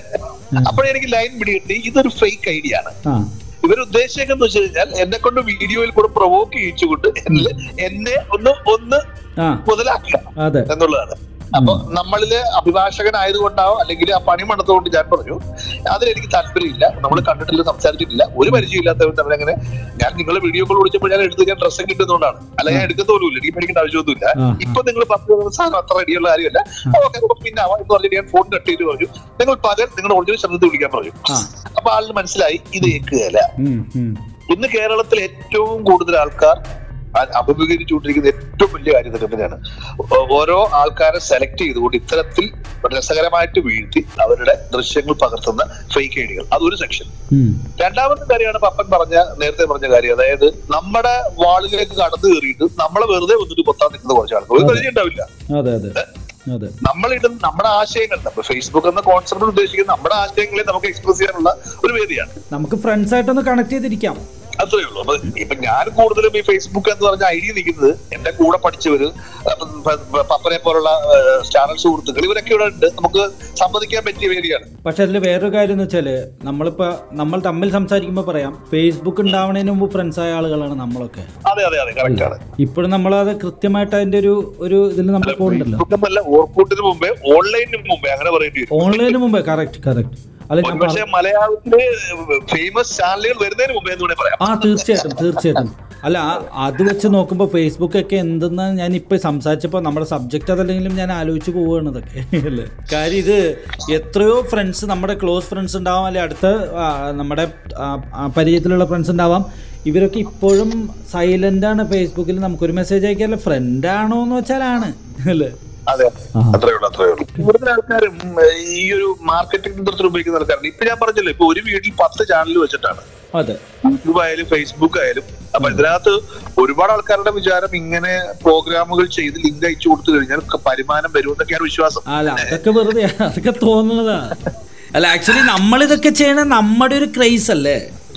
ആ അപ്പോഴെനിക്ക് ലൈൻ പിടികിട്ടി ഇതൊരു ഫേക്ക് ഐഡിയ ആണ് ആ ഇവർ ഉദ്ദേശിക്കുന്നത് വെച്ച് കഴിഞ്ഞാൽ എന്നെ കൊണ്ട് വീഡിയോയിൽ കൂടെ പ്രൊവോക്ക് ചെയ്യിച്ചുകൊണ്ട് എന്നെ- എന്നെ ഒന്ന് ഒന്ന് ആ മുതലാക്കുക അതെ എന്നുള്ളതാണ് അപ്പൊ നമ്മളില് അഭിഭാഷകനായതുകൊണ്ടാവും അല്ലെങ്കിൽ ആ പണി മണത്തുകൊണ്ട് ഞാൻ പറഞ്ഞു അതിലെനിക്ക് താല്പര്യമില്ല നമ്മൾ കണ്ടിട്ടില്ല സംസാരിച്ചിട്ടില്ല ഒരു പരിചയമില്ലാത്തവർ തമ്മിലങ്ങനെ ഞാൻ നിങ്ങളെ വീഡിയോ കോൾ വിളിച്ചപ്പോൾ ഞാൻ എടുത്ത് ഞാൻ ഡ്രസ്സും കിട്ടുന്നതുകൊണ്ടാണ് അല്ല ഞാൻ എടുക്കുന്ന പോലും എനിക്ക് മേടിക്കേണ്ട ആവശ്യമൊന്നുമില്ല ആ. ഇപ്പൊ നിങ്ങൾ പറഞ്ഞു സാധനം അത്ര റെഡിയുള്ള കാര്യമല്ല ഓക്കെ നമുക്ക് പിന്നെ ആവാം എന്ന് പറഞ്ഞിട്ട് ഞാൻ ഫോൺ കട്ട് ചെയ്ത് പറഞ്ഞു നിങ്ങൾ പകൽ നിങ്ങളുടെ ഒറിജിനൽ ശബ്ദത്തിൽ വിളിക്കാൻ പറഞ്ഞു ആ അപ്പൊ ആളിന് മനസ്സിലായി ഇത് ഏക്കുകയല്ല ഉം, ഉം. ഇന്ന് കേരളത്തിൽ ഏറ്റവും കൂടുതൽ ആൾക്കാർ അ- അഭിമുഖീകരിച്ചുകൊണ്ടിരിക്കുന്ന ഏറ്റവും വലിയ കാര്യം ഇതൊക്കെ തന്നെയാണ് ഓ- ഓരോ ആൾക്കാരെ സെലക്ട് ചെയ്തുകൊണ്ട് ഇത്തരത്തിൽ രസകരമായിട്ട് വീഴ്ത്തി അവരുടെ ദൃശ്യങ്ങൾ പകർത്തുന്ന ഫേക്ക് ഐഡികൾ അതൊരു സെക്ഷൻ ഉം. രണ്ടാമത്തെ കാര്യമാണ് പപ്പൻ പറഞ്ഞ നേരത്തെ പറഞ്ഞ കാര്യം അതായത് നമ്മുടെ വാളിലേക്ക് കടന്നു കയറിയിട്ട് നമ്മളെ വെറുതെ വന്നിട്ട് കൊത്താൻ നിൽക്കുന്ന കുറച്ച് ആൾക്കാർ ഒരു പരിചയം ഉണ്ടാവില്ല അതെ അതെ അതെ നമ്മളിടുന്ന നമ്മുടെ ആശയങ്ങൾ നമ്മൾ ഫേസ്ബുക്ക് എന്ന കോൺസെപ്റ്റ് ഉദ്ദേശിക്കുന്ന നമ്മുടെ ആശയങ്ങളെ നമുക്ക് എക്സ്പ്രസ് ചെയ്യാനുള്ള ഒരു വേദിയാണ് നമുക്ക് ഫ്രണ്ട്സ് ആയിട്ടൊന്ന് കണക്ട് ചെയ്തിരിക്കാം അത്രേ ഉള്ളൂ അപ്പൊ ഇപ്പൊ ഞാൻ കൂടുതലും ഈ ഫേസ്ബുക്ക് എന്ന് പറഞ്ഞ ഐഡിയ നിൽക്കുന്നത് എന്റെ കൂടെ പഠിച്ചവര് അപ്പം പ- പ- പപ്പനെ പോലുള്ള ചാനൽ സുഹൃത്തുക്കൾ ഇവരൊക്കെ ഇവിടെ ഉണ്ട് നമുക്ക് സംവദിക്കാൻ പറ്റിയ വേദിയാണ് പക്ഷെ അതിൽ വേറൊരു കാര്യം എന്ന് വെച്ചാല് നമ്മളിപ്പോ നമ്മൾ തമ്മിൽ സംസാരിക്കുമ്പോൾ പറയാം ഫേസ്ബുക്ക് ഉണ്ടാവണതിന് മുമ്പ് ഫ്രണ്ട്സ് ആയ ആളുകളാണ് നമ്മളൊക്കെ അതെ അതെ അതെ കറക്റ്റ് ആണ് ഇപ്പോഴും നമ്മളത് കൃത്യമായിട്ട് അതിന്റെ ഒരു ഒരു ഇതിൽ നമ്മൾ പോകുന്നുണ്ടല്ലോ ഫേസ്ബുക്ക് എന്നല്ല ഓർക്കൂട്ടിന് മുമ്പേ ഓൺലൈനിന് മുമ്പേ അങ്ങനെ പറയേണ്ടി വരും ഓൺലൈനിന് മുമ്പേ കറക്റ്റ് കറക്റ്റ് അല്ല ഞാൻ പക്ഷേ മലയാളത്തില് ഫേമസ് ചാനലുകൾ വരുന്നതിന് മുമ്പേ എന്ന് വേണേ പറയാം ആ തീർച്ചയായിട്ടും തീർച്ചയായിട്ടും അല്ല ആ- അത് വെച്ച് നോക്കുമ്പോൾ ഫേസ്ബുക്ക് ഒക്കെ എന്തെന്ന് ഞാൻ ഇപ്പൊ സംസാരിച്ചപ്പോൾ നമ്മുടെ സബ്ജക്റ്റ് അതല്ലെങ്കിലും ഞാൻ ആലോചിച്ച് പോവുകയാണ് ഇതൊക്കെ അല്ലേ കാര്യം ഇത് എത്രയോ ഫ്രണ്ട്സ് നമ്മുടെ ക്ലോസ് ഫ്രണ്ട്സ് ഉണ്ടാവാം അല്ലെ അടുത്ത ആ, നമ്മുടെ ആ, ആ, പരിചയത്തിലുള്ള ഫ്രണ്ട്സ് ഉണ്ടാവാം ഇവരൊക്കെ ഇപ്പോഴും സൈലന്റ് ആണ് ഫേസ്ബുക്കിൽ നമുക്കൊരു മെസ്സേജ് അയക്കാല്ല ഫ്രണ്ട് ആണോ എന്ന് വെച്ചാലാണ് അല്ലേ അതെ ആ. അത്രേ ഉള്ളൂ അത്രേ ഉള്ളൂ കൂടുതൽ ആൾക്കാരും ഏഹ്, ഈ ഒരു മാർക്കറ്റിംഗ് തന്ത്രത്തിൽ ഉപയോഗിക്കുന്ന ആൾക്കാരുണ്ട് ഇപ്പൊ ഞാൻ പറഞ്ഞല്ലോ ഇപ്പൊ ഒരു വീട്ടിൽ പത്ത് ചാനൽ വെച്ചിട്ടാണ് അതെ യൂട്യൂബ് ആയാലും ഫേസ്ബുക്ക് ആയാലും അപ്പൊ ഇതിനകത്ത് ഒരുപാട് ആൾക്കാരുടെ വിചാരം ഇങ്ങനെ പ്രോഗ്രാമുകൾ ചെയ്ത് ലിങ്ക് അയച്ചു കൊടുത്തു കഴിഞ്ഞാൽ ക- വരുമാനം വരുമെന്നൊക്കെയാണ് വിശ്വാസം അല്ല അതൊക്കെ വെറുതെ അതൊക്കെ തോന്നുന്നതാ അല്ല ആക്ച്വലി നമ്മളിതൊക്കെ ചെയ്യണ നമ്മുടെ ഒരു ക്രൈസ് അല്ലേ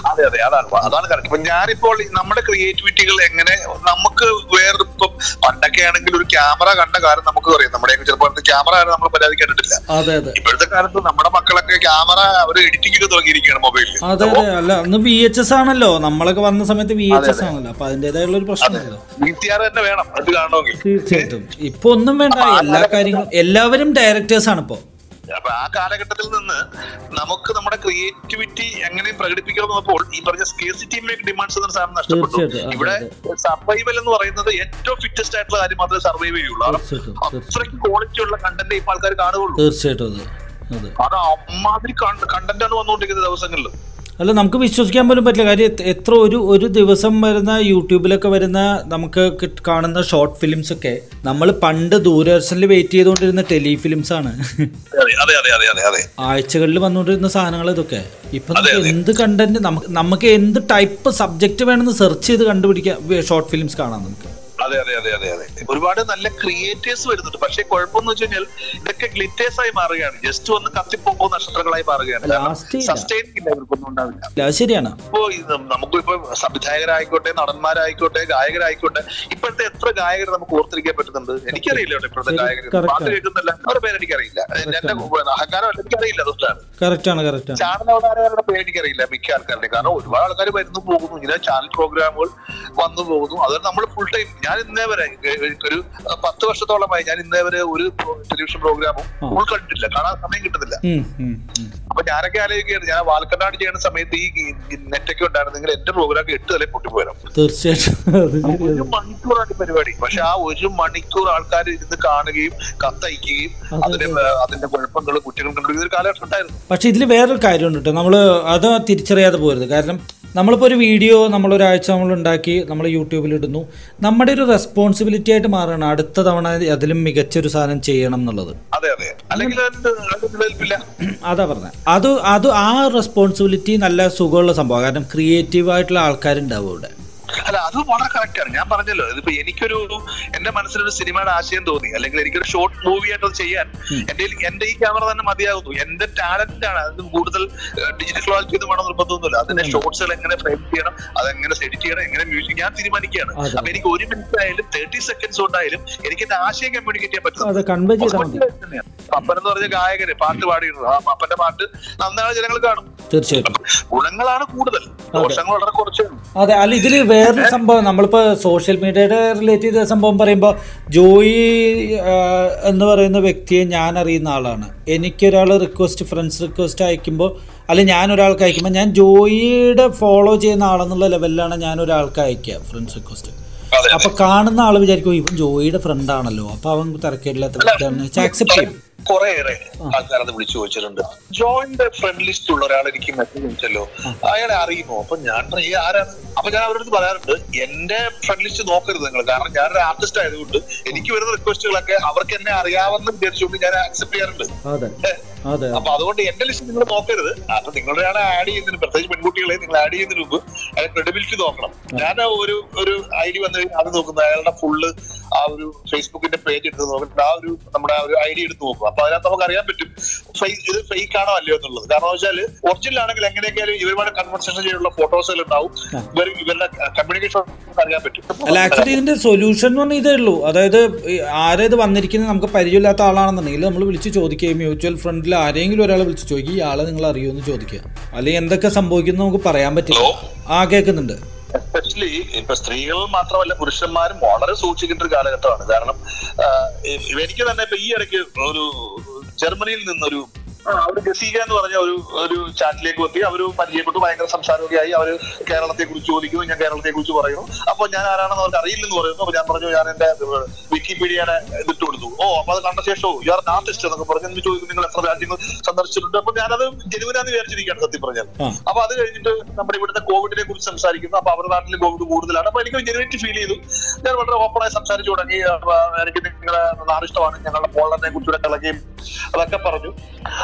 അതെ അതെ അതാണ് അതാണ് കറക്റ്റ് ഇപ്പൊ ഞാനിപ്പോൾ ഈ നമ്മുടെ ക്രിയേറ്റിവിറ്റികൾ എങ്ങനെ നമുക്ക് വേറെ ഇപ്പം പണ്ടൊക്കെ ആണെങ്കിൽ ഒരു ക്യാമറ കണ്ട കാലം നമുക്ക് അറിയാം നമ്മുടെയൊക്കെ ചെറുപ്പത്തിൽ ക്യാമറ നമ്മൾ പരാതി കണ്ടിട്ടില്ല അതെ അതെ ഇപ്പോഴത്തെ കാലത്ത് നമ്മുടെ മക്കളൊക്കെ ക്യാമറ അവർ എഡിറ്റിംഗ് ഒക്കെ തുടങ്ങിയിരിക്കുകയാണ് മൊബൈലിൽ അതെ അതെ അല്ല അന്ന് വി എച്ച് എസ് ആണല്ലോ നമ്മളൊക്കെ വന്ന സമയത്ത് വി എച്ച് എസ് ആണല്ലോ അപ്പൊ അതിന്റേതായുള്ള ഒരു പ്രശ്നമല്ലോ വി ടി ആർ തന്നെ വേണം അത് കാണണമെങ്കിൽ തീർച്ചയായിട്ടും ഇപ്പൊ ഒന്നും വേണ്ട എല്ലാ കാര്യങ്ങളും എല്ലാവരും ഡയറക്ടേഴ്സ് ആണ് ഇപ്പൊ അപ്പൊ ആ കാലഘട്ടത്തിൽ നിന്ന് നമുക്ക് നമ്മുടെ ക്രിയേറ്റിവിറ്റി എങ്ങനെ പ്രകടിപ്പിക്കണം എന്നപ്പോൾ ഈ പറഞ്ഞ സ്കേസിറ്റി മേക്ക് ഡിമാൻഡ്സ് എന്ന സാധനം നഷ്ടപ്പെട്ടു തീർച്ചയായിട്ടും, അതെ, ഇവിടെ സർവൈവൽ എന്ന് പറയുന്നത് ഏറ്റവും ഫിറ്റസ്റ്റ് ആയിട്ടുള്ള കാര്യം മാത്രമേ സർവൈവ് ചെയ്യുള്ളൂ കാരണം തീർച്ചയായിട്ടും തീർച്ചയായിട്ടും. അത്രയ്ക്ക് ക്വാളിറ്റി ഉള്ള കണ്ടന്റ് ഇപ്പൊ ആൾക്കാർ കാണുകയുള്ളൂ തീർച്ചയായിട്ടും അതെ അതെ അത് അമ്മാതിരി കണ്ടന്റ് ആണ് വന്നുകൊണ്ടിരിക്കുന്ന ദിവസങ്ങളിൽ അല്ല നമുക്ക് വിശ്വസിക്കാൻ പോലും പറ്റില്ല കാര്യം എത്ര- എത്ര ഒരു ഒരു ദിവസം വരുന്ന യൂട്യൂബിലൊക്കെ വരുന്ന നമുക്ക് കിട്ട്- കാണുന്ന ഷോർട്ട് ഫിലിംസ് ഒക്കെ നമ്മൾ പണ്ട് ദൂരദർശനിൽ വെയിറ്റ് ചെയ്തുകൊണ്ടിരുന്ന ടെലിഫിലിംസ് ആണ് അതെ അതെ അതെ അതെ അതെ അതെ ആഴ്ചകളിൽ വന്നുകൊണ്ടിരുന്ന സാധനങ്ങൾ ഇതൊക്കെ ഇപ്പൊ അതെ, നമുക്ക് അതെ. എന്ത് കണ്ടന്റ് നമുക്ക് നമുക്ക് എന്ത് ടൈപ്പ് സബ്ജക്റ്റ് വേണമെന്ന് സെർച്ച് ചെയ്ത് കണ്ടുപിടിക്കാം ഷോർട്ട് ഫിലിംസ് കാണാം നമുക്ക് അതെ അതെ അതെ അതെ അതെ ഒരുപാട് നല്ല ക്രിയേറ്റേഴ്സ് വരുന്നുണ്ട് പക്ഷേ കുഴപ്പമെന്ന് വെച്ച് കഴിഞ്ഞാൽ ഇതൊക്കെ ഗ്ലിറ്റേഴ്സ് ആയി മാറുകയാണ് ജസ്റ്റ് ഒന്ന് കത്തിപ്പോകുമ്പോൾ നക്ഷത്രങ്ങളായി മാറുകയാണ് Last ഇല്ല. സസ്റ്റൈൻ ഇല്ല ഇവർക്കൊന്നും ഉണ്ടാവില്ല ഇല്ല, അത് ശരിയാണ് ഇപ്പോ ഇത് നമുക്കിപ്പോ സംവിധായകരായിക്കോട്ടെ നടന്മാരായിക്കോട്ടെ ഗായകരായിക്കോട്ടെ ഇപ്പോഴത്തെ എത്ര ഗായകർ നമുക്ക് ഓർത്തിരിക്കാൻ പറ്റുന്നുണ്ട് എനിക്കറിയില്ല കേട്ടോ ഇപ്പോഴത്തെ ശരി, ഗായകർ correct പാട്ട് ആണ്. കേൾക്കുന്നില്ല അവരുടെ പേര് എനിക്കറിയില്ല എന്റെ അഹങ്കാരമല്ല എനിക്കറിയില്ല അതുകൊണ്ടാണ് കറക്റ്റ് ആണ് കറക്റ്റ് ആണ് ചാനൽ അവതാരകരുടെ പേര് എനിക്കറിയില്ല മിക്ക ആൾക്കാരുടെ കാരണം ഒരുപാട് ആൾക്കാർ വരുന്നു പോകുന്നു ഇങ്ങനെ ചാനൽ പ്രോഗ്രാമുകൾ വന്നു പോകുന്നു അത് നമ്മൾ ഫുൾ ടൈം ഞാൻ ഇന്നേ വരെ ഏ, ഒരു പത്ത് വർഷത്തോളമായി ഞാൻ ഇന്നേ വരെ ഒരു ടെലിവിഷൻ പ്രോഗ്രാമും ആ. ഫുൾ കണ്ടിട്ടില്ല കാണാൻ സമയം കിട്ടുന്നില്ല ഉം, ഉം, ഉം. അപ്പൊ ഞാനൊക്കെ ആലോചിക്കുകയാണ് ഞാൻ വാൽക്കണ്ണാട് ചെയ്യുന്ന സമയത്ത് ഈ നെറ്റൊക്കെ ഉണ്ടായിരുന്നെങ്കിൽ എന്റെ പ്രോഗ്രാം എട്ട് തലേ പൊട്ടിപ്പോയണം തീർച്ചയായിട്ടും അത് ശരിയാണ് ഒരു മണിക്കൂറാണ് പരിപാടി പക്ഷെ ആ ഒരു മണിക്കൂർ ആൾക്കാർ ഇരുന്ന് കാണുകയും കത്തയക്കുകയും അതെ, അതിന്റെ അതിന്റെ കുഴപ്പങ്ങൾ കുറ്റങ്ങൾ കണ്ടുപിടിക്കുന്ന ഒരു കാലഘട്ടം ഉണ്ടായിരുന്നു പക്ഷെ ഇതിൽ വേറൊരു കാര്യമുണ്ട് കേട്ടോ നമ്മൾ അത് തിരിച്ചറിയാതെ പോരുത് കാരണം നമ്മളിപ്പോൾ ഒരു വീഡിയോ നമ്മൾ ഒരാഴ്ച നമ്മൾ ഉണ്ടാക്കി നമ്മൾ യൂട്യൂബിൽ ഇടുന്നു നമ്മുടെ ഒരു റെസ്പോൺസിബിലിറ്റി ആയിട്ട് മാറുകയാണ് അടുത്ത തവണ അതിലും മികച്ചൊരു സാധനം ചെയ്യണം എന്നുള്ളത് അതെ അതെ അല്ലെങ്കിൽ അതിന്റെ അതിന്റെ നിലനിൽപ്പില്ല അതാ പറഞ്ഞത് അത് അത് ആ റെസ്പോൺസിബിലിറ്റി നല്ല സുഖമുള്ള സംഭവം കാരണം ക്രിയേറ്റീവ് ആയിട്ടുള്ള ആൾക്കാരുണ്ടാവും ഇവിടെ അല്ല അത് വളരെ കറക്റ്റ് ആണ് ഞാൻ പറഞ്ഞല്ലോ ഇതിപ്പോ എനിക്കൊരു എന്റെ മനസ്സിലൊരു സിനിമയുടെ ആശയം തോന്നി അല്ലെങ്കിൽ എനിക്കൊരു ഷോർട്ട് മൂവി ആയിട്ട് അത് ചെയ്യാൻ എന്റെ എന്റെ ഈ ക്യാമറ തന്നെ മതിയാകുന്നു എന്റെ ടാലന്റ് ആണ് അത് കൂടുതൽ ഡിജിറ്റൽ ക്വാളിറ്റി ഒന്നും വേണം നിർബന്ധമൊന്നുമില്ല അതിന്റെ ഷോർട്സുകൾ എങ്ങനെ ഫ്രെയിം ചെയ്യണം അതെങ്ങനെ സെഡിറ്റ് ചെയ്യണം എങ്ങനെ മ്യൂസിക് ഞാൻ തീരുമാനിക്കുകയാണ് അതെ. അപ്പൊ എനിക്ക് ഒരു മിനിറ്റ് ആയാലും തേർട്ടി സെക്കൻഡ്സ് കൊണ്ടായാലും എനിക്ക് എന്റെ ആശയം കമ്മ്യൂണിക്കേറ്റ് ചെയ്യാൻ പറ്റും അത് കൺവേ ചെയ്താൽ മതി പപ്പൻ എന്ന് പറഞ്ഞ ഗായകന് പാട്ട് പാടിയിരുന്നു ആ പപ്പന്റെ പാട്ട് നന്നാണ് ജനങ്ങൾ കാണും തീർച്ചയായിട്ടും ഗുണങ്ങളാണ് കൂടുതൽ ദോഷങ്ങൾ വളരെ കുറച്ചേ ഉള്ളൂ. അതെ അല്ല ഇതിൽ വേറൊരു സംഭവം നമ്മളിപ്പോൾ സോഷ്യൽ മീഡിയയുടെ റിലേറ്റ് ചെയ്ത സംഭവം പറയുമ്പോൾ ജോയി ആ, എന്ന് പറയുന്ന വ്യക്തിയെ ഞാൻ അറിയുന്ന ആളാണ് എനിക്കൊരാൾ റിക്വസ്റ്റ് ഫ്രണ്ട്സ് റിക്വസ്റ്റ് അയക്കുമ്പോൾ അല്ലെങ്കിൽ ഞാൻ ഒരാൾക്ക് അയക്കുമ്പോൾ ഞാൻ ജോയിയുടെ ഫോളോ ചെയ്യുന്ന ആളെന്നുള്ള ലെവലിലാണ് ഞാൻ ഒരാൾക്ക് അയക്കുക ഫ്രണ്ട്സ് റിക്വസ്റ്റ് അതെ അപ്പൊ കാണുന്ന ആൾ വിചാരിക്കും ഇവൻ ജോയിയുടെ ഫ്രണ്ട് ആണല്ലോ അപ്പൊ അവൻ തിരക്കേടില്ലാത്ത വ്യക്തിയാണ് ആക്സെപ്റ്റ് ചെയ്യും കുറേയേറെ ആൾക്കാർ അത് വിളിച്ചു ചോദിച്ചിട്ടുണ്ട് ജോയിന്റെ ഫ്രണ്ട് ലിസ്റ്റ് ഉള്ള ഒരാൾ എനിക്ക് മെസ്സേജ് അയച്ചല്ലോ അയാളെ അറിയുമോ അപ്പൊ ഞാൻ പറഞ്ഞു, "ഈ ആരാണ് അപ്പൊ ഞാൻ അവരുടെ അടുത്ത് പറയാറുണ്ട് എന്റെ ഫ്രണ്ട് ലിസ്റ്റ് നോക്കരുത് നിങ്ങൾ കാരണം ഞാനൊരു ആർട്ടിസ്റ്റ് ആയതുകൊണ്ട് എനിക്ക് വരുന്ന റിക്വസ്റ്റുകളൊക്കെ അവർക്ക് എന്നെ അറിയാമെന്ന് വിചാരിച്ചുകൊണ്ട് ഞാൻ ആക്സെപ്റ്റ് ചെയ്യാറുണ്ട് അതെ അതെ അപ്പൊ അതുകൊണ്ട് എന്റെ ലിസ്റ്റ് നിങ്ങൾ നോക്കരുത് അപ്പൊ നിങ്ങളുടെ ആളെ ആഡ് ചെയ്യുന്നതിന് പ്രത്യേകിച്ച് പെൺകുട്ടികളെ നിങ്ങൾ ആഡ് ചെയ്യുന്നതിന് മുമ്പ് അയാൾ ക്രെഡിബിലിറ്റി നോക്കണം ഞാൻ ഒരു ഒരു ഐ ഡി വന്നു കഴിഞ്ഞാൽ അത് നോക്കുന്നത് അയാളുടെ ഫുള്ള് ആ ഒരു ഫേസ്ബുക്കിന്റെ പേജ് എടുത്ത് നോക്കിട്ട് ആ ഒരു നമ്മുടെ ആ ഒരു ഐ ഡി എടുത്ത് നോക്കും അപ്പൊ അതിനകത്ത് നമുക്ക് അറിയാൻ പറ്റും ഫെ- ഇത് ഫേക്ക് ആണോ അല്ലയോ എന്നുള്ളത് കാരണം വെച്ചാല് ഒറിജിനൽ ആണെങ്കിൽ എങ്ങനെയൊക്കെയാലും ഇവരുമായിട്ട് കൺവെർസേഷൻ ചെയ്തുള്ള ഫോട്ടോസുകൾ ഉണ്ടാവും ഇവർ ഇവരുടെ കമ്മ്യൂണിക്കേഷൻ അറിയാൻ പറ്റും അല്ല ആക്ച്വലി ഇതിന്റെ സൊല്യൂഷൻ എന്ന് പറഞ്ഞാൽ ഇതേ ഉള്ളൂ അതായത് ഈ ആരേത് വന്നിരിക്കുന്നത് നമുക്ക് പരിചയമില്ലാത്ത ആളാണെന്നുണ്ടെങ്കിൽ നമ്മൾ വിളിച്ച് ചോദിക്കുകയും മ്യൂച്വൽ ഫ്രണ്ടിൽ ആരെങ്കിലും ഒരാളെ വിളിച്ച് ചോദിക്കുക ഈ ആളെ നിങ്ങൾ അറിയുമെന്ന് ചോദിക്കുക അല്ലെങ്കിൽ എന്തൊക്കെ സംഭവിക്കുന്നു നമുക്ക് പറയാൻ പറ്റില്ല ആ കേൾക്കുന്നുണ്ട് എസ്പെഷ്യലി ഇപ്പൊ സ്ത്രീകൾ മാത്രമല്ല പുരുഷന്മാരും വളരെ സൂക്ഷിക്കേണ്ട ഒരു കാലഘട്ടമാണ് കാരണം ആ, ഇ- എനിക്ക് തന്നെ ഇപ്പൊ ഈ ഇടയ്ക്ക് ഒരു ജർമ്മനിയിൽ നിന്നൊരു ആ, ഒരു ജസീക എന്ന് പറഞ്ഞ ഒരു ഒരു ചാറ്റിലേക്ക് എത്തി അവര് പരിചയപ്പെട്ടു ഭയങ്കര സംസാരമൊക്കെ ആയി അവര് കേരളത്തെ കുറിച്ച് ചോദിക്കുന്നു ഞാൻ കേരളത്തെ കുറിച്ച് പറയുന്നു അപ്പൊ ഞാൻ ആരാണെന്ന് അവർക്ക് അറിയില്ലെന്ന് പറയുന്നു അപ്പൊ ഞാൻ പറഞ്ഞു ഞാൻ എന്റെ വിക്കിപീഡിയയുടെ ഇതിട്ട് കൊടുത്തു ഓ അപ്പൊ അത് കണ്ട ശേഷവും യു ആർ ആർട്ടിസ്റ്റ് എന്നൊക്കെ പറഞ്ഞു എന്ന് ചോദിക്കും നിങ്ങൾ എത്ര രാജ്യങ്ങൾ സന്ദർശിച്ചിട്ടുണ്ട് അപ്പൊ ഞാനത് ജനുവനാന്ന് വിചാരിച്ചിരിക്കുകയാണ് സത്യം പറഞ്ഞാൽ ആ അപ്പൊ അത് കഴിഞ്ഞിട്ട് നമ്മുടെ ഇവിടുത്തെ കോവിഡിനെ കുറിച്ച് സംസാരിക്കുന്നു അപ്പൊ അവരുടെ നാട്ടിൽ കോവിഡ് കൂടുതലാണ് അപ്പൊ എനിക്ക് ജെനുവിറ്റി ഫീൽ ചെയ്തു ഞാൻ വളരെ ഓപ്പണായി സംസാരിച്ചു തുടങ്ങി അപ്പൊ എനിക്ക് നിങ്ങളെ നാട് ഇഷ്ടമാണ് ഞങ്ങളുടെ പോളറിനെ കുറിച്ചുകൂടെ കളകയും അതൊക്കെ പറഞ്ഞു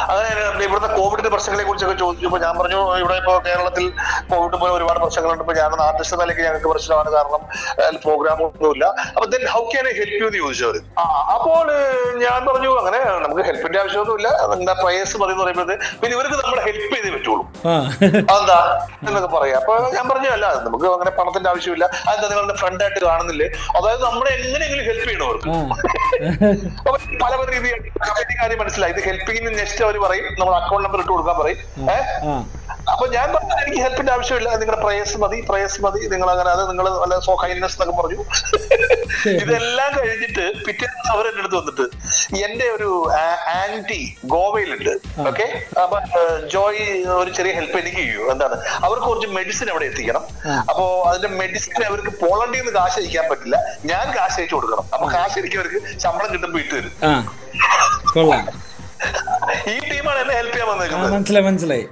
അങ്ങനെ ഇവിടുത്തെ കോവിഡിന്റെ പ്രശ്നങ്ങളെ കുറിച്ചൊക്കെ ചോദിച്ചപ്പോൾ ഞാൻ പറഞ്ഞു ഇവിടെ ഇപ്പോ കേരളത്തിൽ കോവിഡ് പോലെ ഒരുപാട് പ്രശ്നങ്ങളുണ്ട് ഇപ്പൊ ഞാൻ ആർട്ടിസ്റ്റ് നിലയ്ക്ക് ഞങ്ങൾക്ക് പ്രശ്നമാണ് കാരണം പ്രോഗ്രാം ഒന്നുമില്ല അപ്പൊ then how can I help you എന്ന് ചോദിച്ചവർ അപ്പോൾ ഏഹ്, ഞാൻ പറഞ്ഞു അങ്ങനെ നമുക്ക് ഹെൽപ്പിന്റെ ആവശ്യമൊന്നുമില്ല നിങ്ങളുടെ പ്രയസ് മതി എന്ന് പറയുന്നത് പിന്നെ ഇവർക്ക് നമ്മളെ ഹെൽപ്പ് ചെയ്തേ പറ്റുള്ളൂ ആ അതെന്താ എന്നൊക്കെ പറയാം അപ്പൊ ഞാൻ പറഞ്ഞു അല്ല നമുക്ക് അങ്ങനെ പണത്തിന്റെ ആവശ്യമില്ല അതെന്താ നിങ്ങളുടെ ഫ്രണ്ട് ആയിട്ട് കാണുന്നില്ലേ അതായത് നമ്മളെ എങ്ങനെയെങ്കിലും ഹെൽപ്പ് ചെയ്യണം അവർക്ക് ആ അപ്പൊ പല പല രീതിയിൽ കാര്യം മനസ്സിലായി ഇത് ഹെൽപ്പിംഗിന് നെക്സ്റ്റ് അവർ പറയും നമ്മൾ അക്കൗണ്ട് നമ്പർ ഇട്ട് കൊടുക്കാൻ പറയും ഏഹ് ആ അപ്പൊ ഞാൻ പറഞ്ഞു എനിക്ക് ഹെൽപ്പിന്റെ ആവശ്യമില്ല നിങ്ങളുടെ പ്രയസ് മതി പ്രയസ് മതി നിങ്ങൾ അങ്ങനെ അത് നിങ്ങൾ വല്ല സോ കൈൻഡ്നെസ് എന്നൊക്കെ പറഞ്ഞു ഇതെല്ലാം കഴിഞ്ഞിട്ട് പിറ്റേ ദിവസം അവർ എന്റെ അടുത്ത് വന്നിട്ട് എന്റെ ഒരു ആന്റി ഗോവയിലുണ്ട് ഓക്കെ അപ്പൊ ഏഹ്, ജോയ് ഒരു ചെറിയ ഹെൽപ്പ് എനിക്ക് ചെയ്യൂ എന്താണ് അവർക്ക് കുറച്ച് മെഡിസിൻ അവിടെ എത്തിക്കണം അപ്പോ അതിന്റെ മെഡിസിൻ അവർക്ക് പോളണ്ടിൽ നിന്ന് കാശ് അയക്കാൻ പറ്റില്ല ഞാൻ കാശ് അയച്ചു കൊടുക്കണം അപ്പൊ കാശ് എനിക്ക് അവർക്ക് ശമ്പളം കിട്ടുമ്പോൾ ഇട്ട് തരും ആ കൊള്ളാം ഈ ടീമാണ് എന്നെ ഹെൽപ്പ് ചെയ്യാൻ ആ വന്നേക്കുന്നത് മനസ്സിലായി മനസ്സിലായി